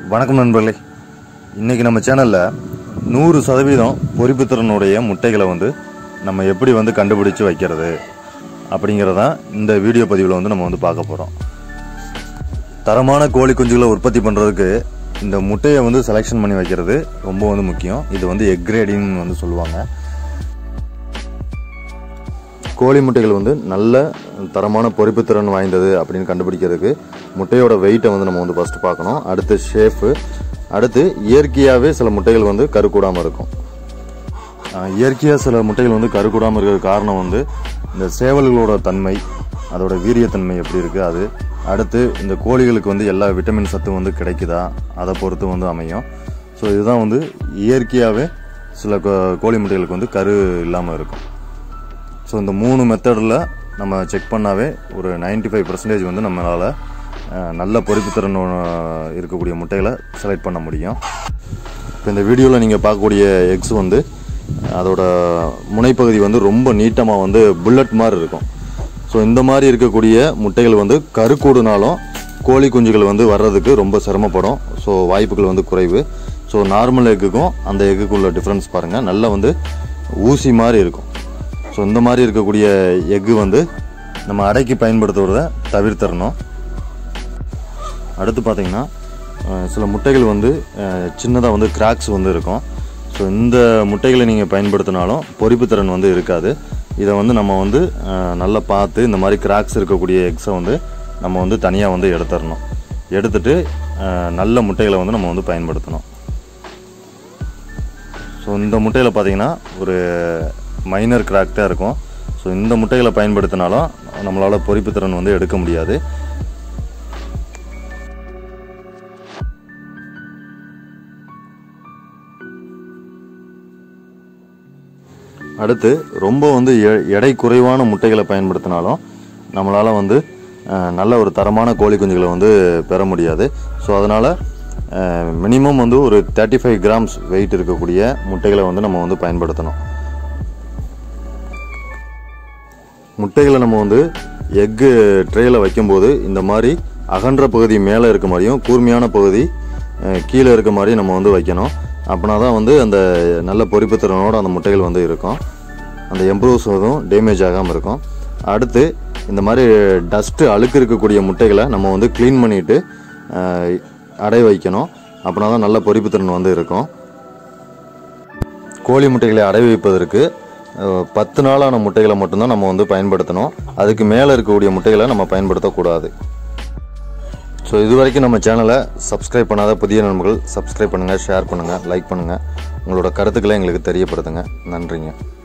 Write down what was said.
வணக்கம் நண்பர்களே இன்றைக்கி நம்ம சேனலில் நூறு சதவீதம் பொறிப்புத்திறனுடைய முட்டைகளை வந்து நம்ம எப்படி வந்து கண்டுபிடிச்சு வைக்கிறது அப்படிங்கிறதான் இந்த வீடியோ பதிவில் வந்து நம்ம வந்து பார்க்க போகிறோம் தரமான கோழி குஞ்சுகளை உற்பத்தி பண்ணுறதுக்கு இந்த முட்டையை வந்து செலெக்ஷன் பண்ணி வைக்கிறது ரொம்ப வந்து முக்கியம் இது வந்து எக் கிரேடிங்னு வந்து சொல்லுவாங்க கோழி முட்டைகள் வந்து நல்ல தரமான பொறிப்புத்திறன் வாய்ந்தது அப்படின்னு கண்டுபிடிக்கிறதுக்கு முட்டையோட வெயிட்டை வந்து நம்ம வந்து ஃபஸ்ட்டு பார்க்கணும் அடுத்து ஷேஃபு அடுத்து இயற்கையாகவே சில முட்டைகள் வந்து கருக்கூடாமல் இருக்கும் ஆஹ் இயற்கையாக சில முட்டைகள் வந்து கருக்கூடாமல் இருக்கிற காரணம் வந்து இந்த சேவல்களோட தன்மை அதோட வீரியத்தன்மை எப்படி இருக்குது அது அடுத்து இந்த கோழிகளுக்கு வந்து எல்லா விட்டமின் சத்தும் வந்து கிடைக்குதா அதை பொறுத்து வந்து அமையும் ஸோ இதுதான் வந்து இயற்கையாகவே சில கோ- கோழி முட்டைகளுக்கு வந்து கரு இல்லாமல் இருக்கும் ஸோ இந்த மூணு மெத்தடில் நம்ம செக் பண்ணாவே ஒரு 95% ஃபைவ் பர்சன்டேஜ் வந்து நம்மளால் அஹ், நல்ல பொறிப்புத்திறன் அஹ், இருக்கக்கூடிய முட்டைகளை செலக்ட் பண்ண முடியும் இப்போ இந்த வீடியோவில் நீங்கள் பார்க்கக்கூடிய எக்ஸ் வந்து அதோட முனைப்பகுதி வந்து ரொம்ப நீட்டமாக வந்து புல்லட் மாதிரி இருக்கும் ஸோ இந்த மாதிரி இருக்கக்கூடிய முட்டைகள் வந்து கருக்கூடுனாலும் கோழி குஞ்சுகள் வந்து வர்றதுக்கு ரொம்ப சிரமப்படும் ஸோ வாய்ப்புகள் வந்து குறைவு ஸோ நார்மல் எக்குக்கும் அந்த எக்குக்குள்ள டிஃப்ரென்ஸ் பாருங்கள் நல்லா வந்து ஊசி மாதிரி இருக்கும் ஸோ இந்த மாதிரி இருக்கக்கூடிய எக்கு வந்து நம்ம அடைக்கு பயன்படுத்துவதை தவிர்த்திடணும் அடுத்து பார்த்தீங்கன்னா அஹ், சில முட்டைகள் வந்து சின்னதாக வந்து கிராக்ஸ் வந்து இருக்கும் ஸோ இந்த முட்டைகளை நீங்கள் பயன்படுத்தினாலும் பொறிப்புத்திறன் வந்து இருக்காது இதை வந்து நம்ம வந்து அஹ், நல்லா பார்த்து இந்த மாதிரி கிராக்ஸ் இருக்கக்கூடிய எக்ஸை வந்து நம்ம வந்து தனியாக வந்து எடுத்துடணும் எடுத்துட்டு அஹ், நல்ல முட்டைகளை வந்து நம்ம வந்து பயன்படுத்தணும் ஸோ இந்த முட்டையில் பார்த்தீங்கன்னா ஒரு மைனர் கிராக் தான் இருக்கும் ஸோ இந்த முட்டைகளை பயன்படுத்தினாலும் நம்மளால் பொறிப்புத்திறன் வந்து எடுக்க முடியாது அடுத்து ரொம்ப வந்து எ- எடை குறைவான முட்டைகளை பயன்படுத்தினாலும் நம்மளால் வந்து அஹ், நல்ல ஒரு தரமான கோழி குஞ்சுகளை வந்து பெற முடியாது ஸோ அதனால் மினிமம் வந்து ஒரு தேர்ட்டி ஃபைவ் கிராம்ஸ் வெயிட் இருக்கக்கூடிய முட்டைகளை வந்து நம்ம வந்து பயன்படுத்தணும் முட்டைகளை நம்ம வந்து எக்கு ட்ரேயில் வைக்கும்போது இந்த மாதிரி அகன்ற பகுதி மேலே இருக்க மாதிரியும் கூர்மையான பகுதி அஹ், கீழே இருக்க மாதிரியும் நம்ம வந்து வைக்கணும் அப்படின்னா தான் வந்து அந்த நல்ல பொறிப்புத்திறனோட அந்த முட்டைகள் வந்து இருக்கும் அந்த எம்ப்ரூவ்ஸ் எதுவும் டேமேஜ் ஆகாமல் இருக்கும் அடுத்து இந்த மாதிரி டஸ்ட்டு அழுக்கு இருக்கக்கூடிய முட்டைகளை நம்ம வந்து க்ளீன் பண்ணிவிட்டு அடை வைக்கணும் அப்படின்னா தான் நல்ல பொறிப்புத்திறன் வந்து இருக்கும் கோழி முட்டைகளை அடை வைப்பதற்கு அஹ், பத்து நாளான முட்டைகளை மட்டும்தான் நம்ம வந்து பயன்படுத்தணும் அதுக்கு மேலே இருக்கக்கூடிய முட்டைகளை நம்ம பயன்படுத்தக்கூடாது ஸோ இது வரைக்கும் நம்ம சேனலை சப்ஸ்கிரைப் பண்ணாத புதிய நண்பர்கள் சப்ஸ்கிரைப் பண்ணுங்கள் ஷேர் பண்ணுங்கள் லைக் பண்ணுங்கள் உங்களோட கருத்துக்களை எங்களுக்கு தெரியப்படுத்துங்க நன்றிங்க